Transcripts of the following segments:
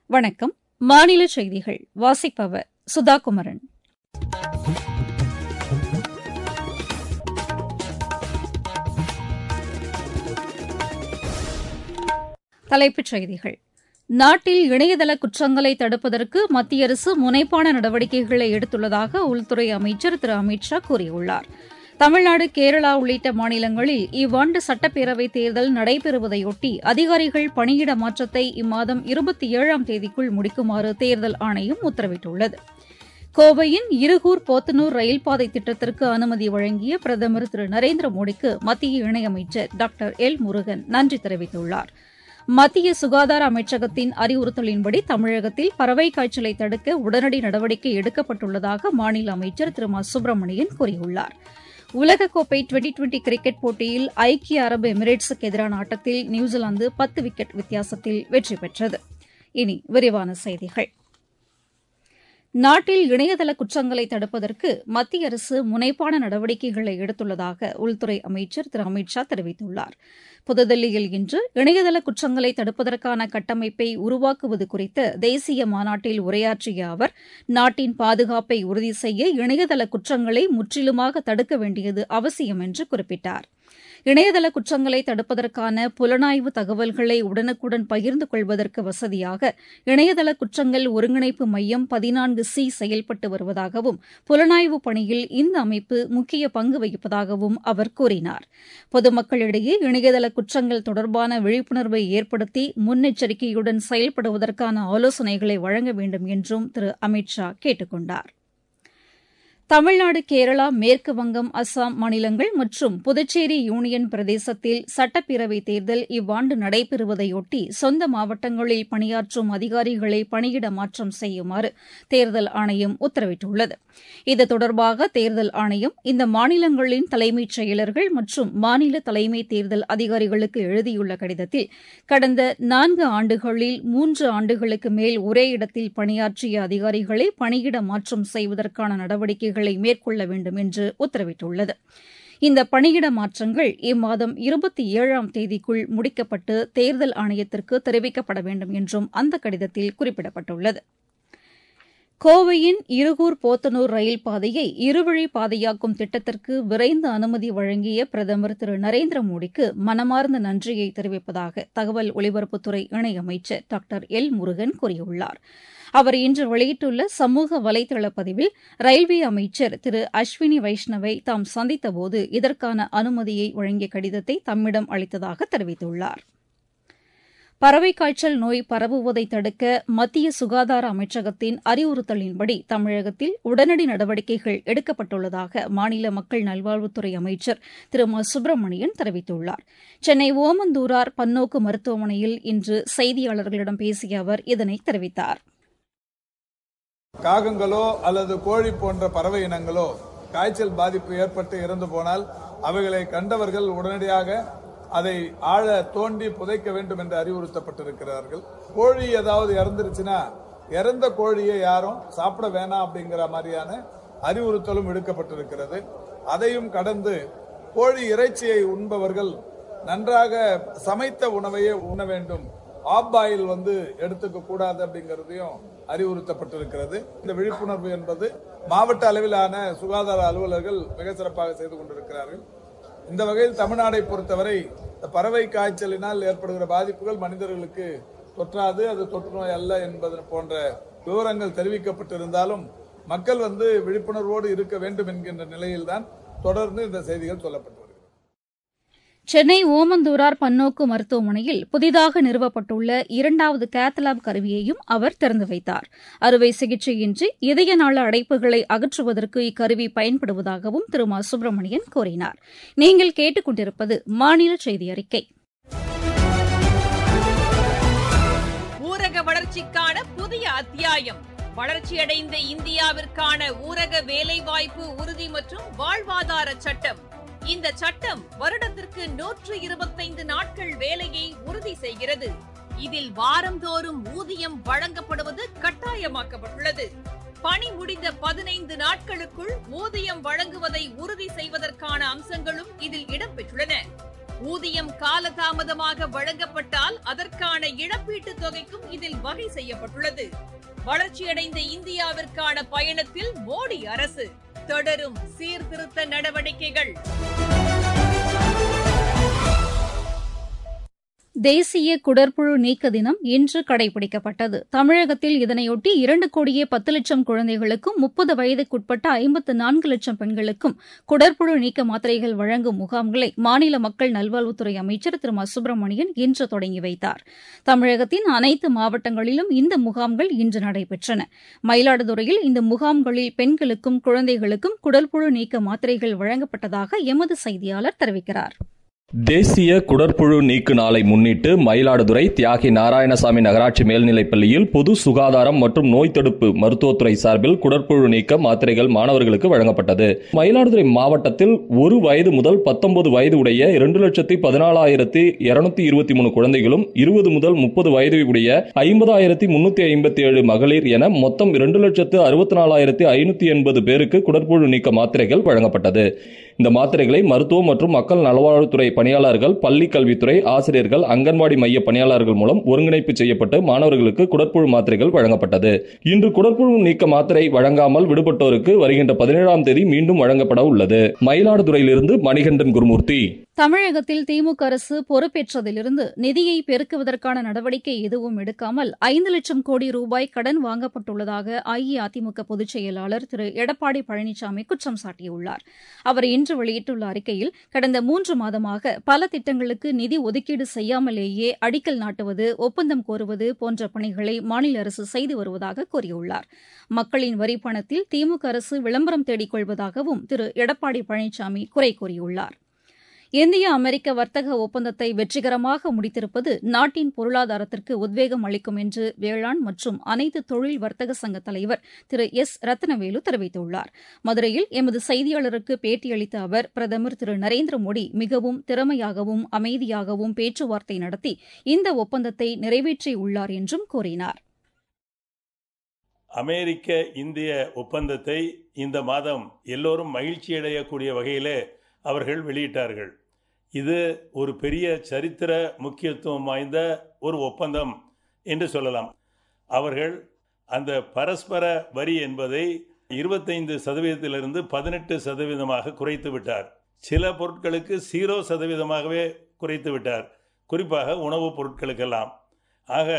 வணக்கம் மாநில செய்திகள் வாசிப்பவர் சுதா குமரன் தலைப்புச் செய்திகள் நாட்டில் இணையதள குற்றங்களை தடுப்பதற்கு மத்திய அரசு முனைப்பான நடவடிக்கைகளை எடுத்துள்ளதாக உள்துறை அமைச்சர் திரு அமித் ஷா கூறியுள்ளார் தமிழ்நாடு கேரளா உள்ளிட்ட மாநிலங்களில் இவ்வாண்டு சட்டப்பேரவைத் தேர்தல் நடைபெறுவதையொட்டி அதிகாரிகள் பணியிட மாற்றத்தை இம்மாதம் இருபத்தி ஏழாம் தேதிக்குள் முடிக்குமாறு தேர்தல் ஆணையம் உத்தரவிட்டுள்ளது கோவையின் இருகூர் போத்தனூர் ரயில்பாதை திட்டத்திற்கு அனுமதி வழங்கிய பிரதமர் திரு நரேந்திர மோடிக்கு மத்திய இணையமைச்சர் டாக்டர் எல் முருகன் நன்றி தெரிவித்துள்ளார் மத்திய சுகாதார அமைச்சகத்தின் அறிவுறுத்தலின்படி தமிழகத்தில் பறவை காய்ச்சலை தடுக்க உடனடி நடவடிக்கை எடுக்கப்பட்டுள்ளதாக மாநில அமைச்சர் திரு மா சுப்பிரமணியன் கூறியுள்ளார் உலகக்கோப்பை டுவெண்டி டுவெண்டி கிரிக்கெட் போட்டியில் ஐக்கிய அரபு எமிரேட்ஸுக்கு எதிரான ஆட்டத்தில் நியூசிலாந்து பத்து விக்கெட் வித்தியாசத்தில் வெற்றி பெற்றது இனி விரிவான செய்திகள் நாட்டில் இணையதள குற்றங்களை தடுப்பதற்கு மத்திய அரசு முனைப்பான நடவடிக்கைகளை எடுத்துள்ளதாக உள்துறை அமைச்சர் திரு அமித் ஷா தெரிவித்துள்ளார் புதுதில்லியில் இன்று இணையதள குற்றங்களை தடுப்பதற்கான கட்டமைப்பை உருவாக்குவது குறித்த தேசிய மாநாட்டில் உரையாற்றிய அவர் நாட்டின் பாதுகாப்பை உறுதி செய்ய இணையதள குற்றங்களை முற்றிலுமாக தடுக்க வேண்டியது அவசியம் என்று குறிப்பிட்டார் இணையதள குற்றங்களை தடுப்பதற்கான புலனாய்வு தகவல்களை உடனுக்குடன் பகிர்ந்து கொள்வதற்கு வசதியாக இணையதள குற்றங்கள் ஒருங்கிணைப்பு மையம் பதினான்கு சி செயல்பட்டு வருவதாகவும் புலனாய்வு பணியில் இந்த அமைப்பு முக்கிய பங்கு வகிப்பதாகவும் அவர் கூறினார் பொதுமக்களிடையே இணையதள குற்றங்கள் தொடர்பான விழிப்புணர்வை ஏற்படுத்தி முன்னெச்சரிக்கையுடன் செயல்படுவதற்கான ஆலோசனைகளை வழங்க வேண்டும் என்றும் திரு அமித் ஷா கேட்டுக் கொண்டார் தமிழ்நாடு கேரளா மேற்கு வங்கம் அஸ்ஸாம் மாநிலங்கள் மற்றும் புதுச்சேரி யூனியன் பிரதேசத்தில் சட்டப்பேரவைத் தேர்தல் இவ்வாண்டு நடைபெறுவதையொட்டி சொந்த மாவட்டங்களில் பணியாற்றும் அதிகாரிகளை பணியிட மாற்றம் செய்யுமாறு தேர்தல் ஆணையம் உத்தரவிட்டுள்ளது இது தொடர்பாக தேர்தல் ஆணையம் இந்த மாநிலங்களின் தலைமைச் செயலர்கள் மற்றும் மாநில தலைமை தேர்தல் அதிகாரிகளுக்கு எழுதியுள்ள கடிதத்தில் கடந்த நான்கு ஆண்டுகளில் மூன்று ஆண்டுகளுக்கு மேல் ஒரே இடத்தில் பணியாற்றிய அதிகாரிகளை பணியிட மாற்றம் செய்வதற்கான நடவடிக்கைகள் நடவடிக்கைகளை மேற்கொள்ள வேண்டும் என்று உத்தரவிட்டுள்ளது இந்த பணியிட மாற்றங்கள் இம்மாதம் இருபத்தி ஏழாம் தேதிக்குள் முடிக்கப்பட்டு தேர்தல் ஆணையத்திற்கு தெரிவிக்கப்பட வேண்டும் என்றும் அந்த கடிதத்தில் குறிப்பிடப்பட்டுள்ளது கோவையின் இருகூர் போத்தனூர் ரயில் பாதையை இருவழி பாதையாக்கும் திட்டத்திற்கு விரைந்து அனுமதி வழங்கிய பிரதமர் திரு நரேந்திர மோடிக்கு மனமார்ந்த நன்றியை தெரிவிப்பதாக தகவல் ஒலிபரப்புத்துறை இணையமைச்சர் டாக்டர் எல் முருகன் கூறியுள்ளார் அவர் இன்று வெளியிட்டுள்ள சமூக வலைதள பதிவில் ரயில்வே அமைச்சர் திரு அஸ்வினி வைஷ்ணவை தாம் சந்தித்தபோது இதற்கான அனுமதியை வழங்கிய கடிதத்தை தம்மிடம் அளித்ததாக தெரிவித்துள்ளார் பறவை காய்ச்சல் நோய் பரவுவதை தடுக்க மத்திய சுகாதார அமைச்சகத்தின் அறிவுறுத்தலின்படி தமிழகத்தில் உடனடி நடவடிக்கைகள் எடுக்கப்பட்டுள்ளதாக மாநில மக்கள் நல்வாழ்வுத்துறை அமைச்சர் திரு மா சுப்பிரமணியன் தெரிவித்துள்ளார் சென்னை ஓமந்தூரார் பன்னோக்கு மருத்துவமனையில் இன்று செய்தியாளர்களிடம் பேசிய அவர் இதனை தெரிவித்தார் காகங்களோ அல்லது கோழி போன்ற பறவை இனங்களோ காய்ச்சல் பாதிப்பு ஏற்பட்டு இறந்து போனால் அவைகளை கண்டவர்கள் உடனடியாக அதை ஆழ தோண்டி புதைக்க வேண்டும் என்று அறிவுறுத்தப்பட்டிருக்கிறார்கள் கோழி ஏதாவது இறந்துருச்சுன்னா இறந்த கோழியை யாரும் சாப்பிட வேணாம் அப்படிங்கிற மாதிரியான அறிவுறுத்தலும் விடுக்கப்பட்டிருக்கிறது அதையும் கடந்து கோழி இறைச்சியை உண்பவர்கள் நன்றாக சமைத்த உணவையே உண்ண வேண்டும் ஆப் ஆயில் வந்து எடுத்துக்க கூடாது அப்படிங்கிறதையும் அறிவுறுத்தப்பட்டிருக்கிறது இந்த விழிப்புணர்வு என்பது மாவட்ட அளவிலான சுகாதார அலுவலர்கள் மிக சிறப்பாக செய்து கொண்டிருக்கிறார்கள் இந்த வகையில் தமிழ்நாடை பொறுத்தவரை பறவை காய்ச்சலினால் ஏற்படுகிற பாதிப்புகள் மனிதர்களுக்கு தொற்றாது அது தொற்று நோய் அல்ல என்பது போன்ற விவரங்கள் தெரிவிக்கப்பட்டிருந்தாலும் மக்கள் வந்து விழிப்புணர்வோடு இருக்க வேண்டும் என்கின்ற நிலையில்தான் தொடர்ந்து இந்த செய்திகள் சொல்லப்பட்டு சென்னை ஓமந்தூரார் பன்னோக்கு மருத்துவமனையில் புதிதாக நிறுவப்பட்டுள்ள இரண்டாவது கேத்லாப் கருவியையும் அவர் திறந்து வைத்தார் அறுவை சிகிச்சையின்றி இதய நாள அடைப்புகளை அகற்றுவதற்கு இக்கருவி பயன்படுவதாகவும் திரு மா சுப்பிரமணியன் கூறினார் நீங்கள் கேட்டுக் கொண்டிருப்பது மாநில செய்தி அறிக்கை ஊரக வளர்ச்சிக்கான புதிய அத்தியாயம் வளர்ச்சியடைந்த இந்தியாவிற்கான ஊரக வேலைவாய்ப்பு உறுதி மற்றும் வாழ்வாதார சட்டம் இந்த சட்டம் வருடத்திற்கு நூற்று இருபத்தைந்து நாட்கள் வேலையை உறுதி செய்கிறது இதில் வாரந்தோறும் ஊதியம் வழங்கப்படுவது கட்டாயமாக்கப்பட்டுள்ளது பணி முடிந்த பதினைந்து நாட்களுக்குள் ஊதியம் வழங்குவதை உறுதி செய்வதற்கான அம்சங்களும் இதில் இடம்பெற்றுள்ளன ஊதியம் காலதாமதமாக வழங்கப்பட்டால் அதற்கான இழப்பீட்டுத் தொகைக்கும் இதில் வகை செய்யப்பட்டுள்ளது வளர்ச்சியடைந்த இந்தியாவிற்கான பயணத்தில் மோடி அரசு தொடரும் சீர்திருத்த நடவடிக்கைகள் தேசிய குடற்புழு நீக்க தினம் இன்று கடைபிடிக்கப்பட்டது தமிழகத்தில் இதனையொட்டி இரண்டு கோடியே பத்து லட்சம் குழந்தைகளுக்கும் முப்பது வயதுக்குட்பட்ட ஐம்பத்து நான்கு லட்சம் பெண்களுக்கும் குடற்புழு நீக்க மாத்திரைகள் வழங்கும் முகாம்களை மாநில மக்கள் நல்வாழ்வுத்துறை அமைச்சர் திரு மா சுப்பிரமணியன் இன்று தொடங்கி வைத்தார் தமிழகத்தின் அனைத்து மாவட்டங்களிலும் இந்த முகாம்கள் இன்று நடைபெற்றன மயிலாடுதுறையில் இந்த முகாம்களில் பெண்களுக்கும் குழந்தைகளுக்கும் குடற்புழு நீக்க மாத்திரைகள் வழங்கப்பட்டதாக எமது செய்தியாளர் தெரிவிக்கிறார் தேசிய குடற்புழு நீக்கு நாளை முன்னிட்டு மயிலாடுதுறை தியாகி நாராயணசாமி நகராட்சி மேல்நிலைப் பள்ளியில் பொது சுகாதாரம் மற்றும் நோய் தடுப்பு மருத்துவத்துறை சார்பில் குடற்புழு நீக்க மாத்திரைகள் மாணவர்களுக்கு வழங்கப்பட்டது மயிலாடுதுறை மாவட்டத்தில் ஒரு வயது முதல் பத்தொன்பது வயது உடைய இரண்டு லட்சத்தி பதினாலாயிரத்தி இருநூத்தி இருபத்தி மூணு குழந்தைகளும் இருபது முதல் முப்பது வயது உடைய ஐம்பதாயிரத்தி முன்னூத்தி ஐம்பத்தி ஏழு மகளிர் என மொத்தம் இரண்டு லட்சத்து அறுபத்தி நாலாயிரத்தி ஐநூத்தி எண்பது பேருக்கு குடற்புழு நீக்க மாத்திரைகள் வழங்கப்பட்டது இந்த மாத்திரைகளை மருத்துவ மற்றும் மக்கள் நல்வாழ்வுத்துறை பணியாளர்கள் பள்ளி கல்வித்துறை ஆசிரியர்கள் அங்கன்வாடி மைய பணியாளர்கள் மூலம் ஒருங்கிணைப்பு செய்யப்பட்டு மாணவர்களுக்கு குடற்புழு மாத்திரைகள் வழங்கப்பட்டது இன்று குடற்புழு நீக்க மாத்திரை வழங்காமல் விடுபட்டோருக்கு வருகின்ற பதினேழாம் தேதி மீண்டும் வழங்கப்பட உள்ளது மயிலாடுதுறையிலிருந்து மணிகண்டன் குருமூர்த்தி தமிழகத்தில் திமுக அரசு பொறுப்பேற்றதிலிருந்து நிதியை பெருக்குவதற்கான நடவடிக்கை எதுவும் எடுக்காமல் ஐந்து லட்சம் கோடி ரூபாய் கடன் வாங்கப்பட்டுள்ளதாக அஇஅதிமுக பொதுச் செயலாளர் திரு எடப்பாடி பழனிசாமி குற்றம் சாட்டியுள்ளார் அவர் இன்று வெளியிட்டுள்ள அறிக்கையில் கடந்த மூன்று மாதமாக பல திட்டங்களுக்கு நிதி ஒதுக்கீடு செய்யாமலேயே அடிக்கல் நாட்டுவது ஒப்பந்தம் கோருவது போன்ற பணிகளை மாநில அரசு செய்து வருவதாக கூறியுள்ளார் மக்களின் வரி பணத்தில் திமுக அரசு விளம்பரம் தேடிக் கொள்வதாகவும் திரு எடப்பாடி பழனிசாமி குறை கூறியுள்ளார் இந்திய அமெரிக்க வர்த்தக ஒப்பந்தத்தை வெற்றிகரமாக முடித்திருப்பது நாட்டின் பொருளாதாரத்திற்கு உத்வேகம் அளிக்கும் என்று வேளாண் மற்றும் அனைத்து தொழில் வர்த்தக சங்க தலைவர் திரு எஸ் ரத்னவேலு தெரிவித்துள்ளார் மதுரையில் எமது செய்தியாளருக்கு பேட்டியளித்த அவர் பிரதமர் திரு நரேந்திர மோடி மிகவும் திறமையாகவும் அமைதியாகவும் பேச்சுவார்த்தை நடத்தி இந்த ஒப்பந்தத்தை நிறைவேற்றியுள்ளார் என்றும் கூறினார் அமெரிக்க இந்திய ஒப்பந்தத்தை இந்த மாதம் எல்லோரும் மகிழ்ச்சியடையக்கூடிய வகையிலே அவர்கள் வெளியிட்டார்கள் இது ஒரு பெரிய சரித்திர முக்கியத்துவம் வாய்ந்த ஒரு ஒப்பந்தம் என்று சொல்லலாம் அவர்கள் அந்த பரஸ்பர வரி என்பதை இருபத்தைந்து சதவீதத்திலிருந்து பதினெட்டு சதவீதமாக குறைத்து விட்டார் சில பொருட்களுக்கு ஜீரோ சதவீதமாகவே குறைத்து விட்டார் குறிப்பாக உணவுப் பொருட்களுக்கெல்லாம் ஆக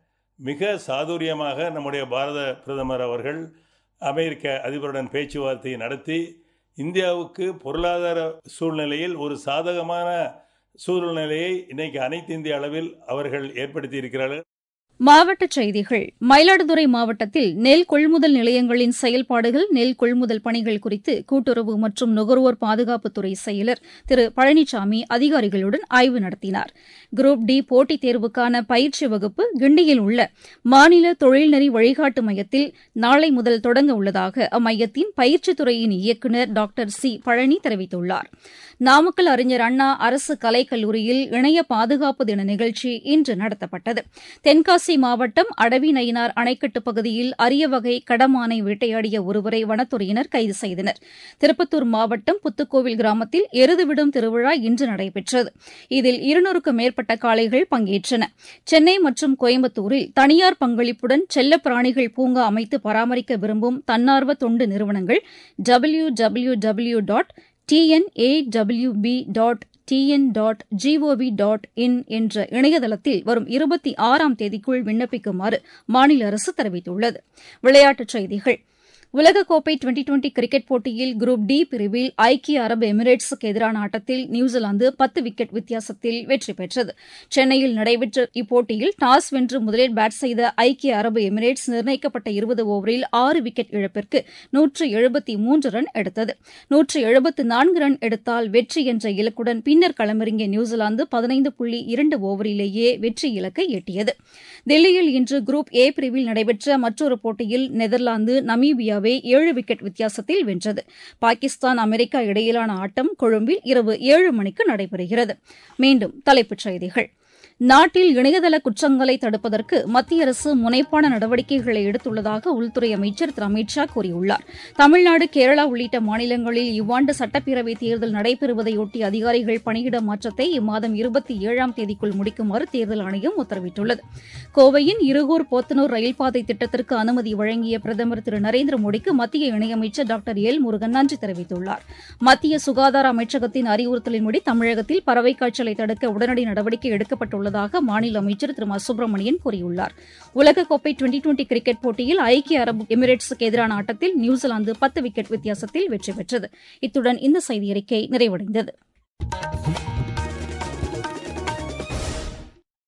மிக சாதுரியமாக நம்முடைய பாரத பிரதமர் அவர்கள் அமெரிக்க அதிபருடன் பேச்சுவார்த்தையை நடத்தி இந்தியாவுக்கு பொருளாதார சூழ்நிலையில் ஒரு சாதகமான சூழ்நிலையை இன்னைக்கு அனைத்து இந்திய அளவில் அவர்கள் ஏற்படுத்தி இருக்கிறார்கள் மாவட்டச் செய்திகள் மயிலாடுதுறை மாவட்டத்தில் நெல் கொள்முதல் நிலையங்களின் செயல்பாடுகள் நெல் கொள்முதல் பணிகள் குறித்து கூட்டுறவு மற்றும் நுகர்வோர் பாதுகாப்புத்துறை செயலர் திரு பழனிசாமி அதிகாரிகளுடன் ஆய்வு நடத்தினார் குரூப் டி போட்டித் தேர்வுக்கான பயிற்சி வகுப்பு கிண்டியில் உள்ள மாநில தொழில்நெறி வழிகாட்டு மையத்தில் நாளை முதல் தொடங்க உள்ளதாக அம்மையத்தின் பயிற்சித்துறையின் இயக்குநர் டாக்டர் சி பழனி தெரிவித்துள்ளார் நாமக்கல் அறிஞர் அண்ணா அரசு கலைக்கல்லூரியில் இணைய பாதுகாப்பு தின நிகழ்ச்சி இன்று நடத்தப்பட்டது தென்காசி மாவட்டம் அடவி நயினார் அணைக்கட்டு பகுதியில் அரிய வகை கடமானை வேட்டையாடிய ஒருவரை வனத்துறையினர் கைது செய்தனர் திருப்பத்தூர் மாவட்டம் புத்துக்கோவில் கிராமத்தில் எருதுவிடும் திருவிழா இன்று நடைபெற்றது இதில் இருநூறுக்கும் மேற்பட்ட காளைகள் பங்கேற்றன சென்னை மற்றும் கோயம்புத்தூரில் தனியார் பங்களிப்புடன் செல்லப் பிராணிகள் பூங்கா அமைத்து பராமரிக்க விரும்பும் தன்னார்வ தொண்டு நிறுவனங்கள் W W W dot TNAWB dot TN dot GOV dot in என்ற இணையதளத்தில் வரும் இருபத்தி ஆறாம் தேதிக்குள் விண்ணப்பிக்குமாறு மாநில அரசு தெரிவித்துள்ளது விளையாட்டுச் செய்திகள் உலகக்கோப்பை டுவெண்டி டுவெண்டி கிரிக்கெட் போட்டியில் குரூப் டி பிரிவில் ஐக்கிய அரபு எமிரேட்ஸுக்கு எதிரான ஆட்டத்தில் நியூசிலாந்து பத்து விக்கெட் வித்தியாசத்தில் வெற்றி பெற்றது சென்னையில் நடைபெற்ற இப்போட்டியில் டாஸ் வென்று முதலில் பேட் செய்த ஐக்கிய அரபு எமிரேட்ஸ் நிர்ணயிக்கப்பட்ட இருபது ஓவரில் ஆறு விக்கெட் இழப்பிற்கு நூற்று எழுபத்தி மூன்று ரன் எடுத்தது நூற்று எழுபத்து நான்கு ரன் எடுத்தால் வெற்றி என்ற இலக்குடன் பின்னர் களமிறங்கிய நியூசிலாந்து பதினைந்து புள்ளி இரண்டு ஓவரிலேயே வெற்றி இலக்கை எட்டியது தில்லியில் இன்று குரூப் ஏ பிரிவில் நடைபெற்ற மற்றொரு போட்டியில் நெதர்லாந்து நமீபியாவை ஏழு விக்கெட் வித்தியாசத்தில் வென்றது பாகிஸ்தான் அமெரிக்கா இடையிலான ஆட்டம் கொழும்பில் இரவு ஏழு மணிக்கு நடைபெறுகிறது மீண்டும் தலைப்புச் செய்திகள் நாட்டில் இணையதள குற்றங்களை தடுப்பதற்கு மத்திய அரசு முனைப்பான நடவடிக்கைகளை எடுத்துள்ளதாக உள்துறை அமைச்சர் திரு அமித் ஷா கூறியுள்ளார் தமிழ்நாடு கேரளா உள்ளிட்ட மாநிலங்களில் இவ்வாண்டு சட்டப்பேரவைத் தேர்தல் நடைபெறுவதையொட்டி அதிகாரிகள் பணியிட மாற்றத்தை இம்மாதம் இருபத்தி ஏழாம் தேதிக்குள் முடிக்குமாறு தேர்தல் ஆணையம் உத்தரவிட்டுள்ளது கோவையின் இருகூர் போத்தனூர் ரயில்பாதை திட்டத்திற்கு அனுமதி வழங்கிய பிரதமர் திரு நரேந்திர மோடிக்கு மத்திய இணையமைச்சர் டாக்டர் எல் முருகன் நன்றி தெரிவித்துள்ளார் மத்திய சுகாதார அமைச்சகத்தின் அறிவுறுத்தலின்படி தமிழகத்தில் பறவை காய்ச்சலை தடுக்க உடனடி நடவடிக்கை எடுக்கப்பட்டுள்ளதாக மாநில அமைச்சர் திரு மா சுப்பிரமணியன் கூறியுள்ளார் உலகக்கோப்பை டுவெண்டி டுவெண்டி கிரிக்கெட் போட்டியில் ஐக்கிய அரபு எமிரேட்ஸுக்கு எதிரான ஆட்டத்தில் நியூசிலாந்து பத்து விக்கெட் வித்தியாசத்தில் வெற்றி பெற்றது இத்துடன் இந்த செய்தியறிக்கை நிறைவடைந்தது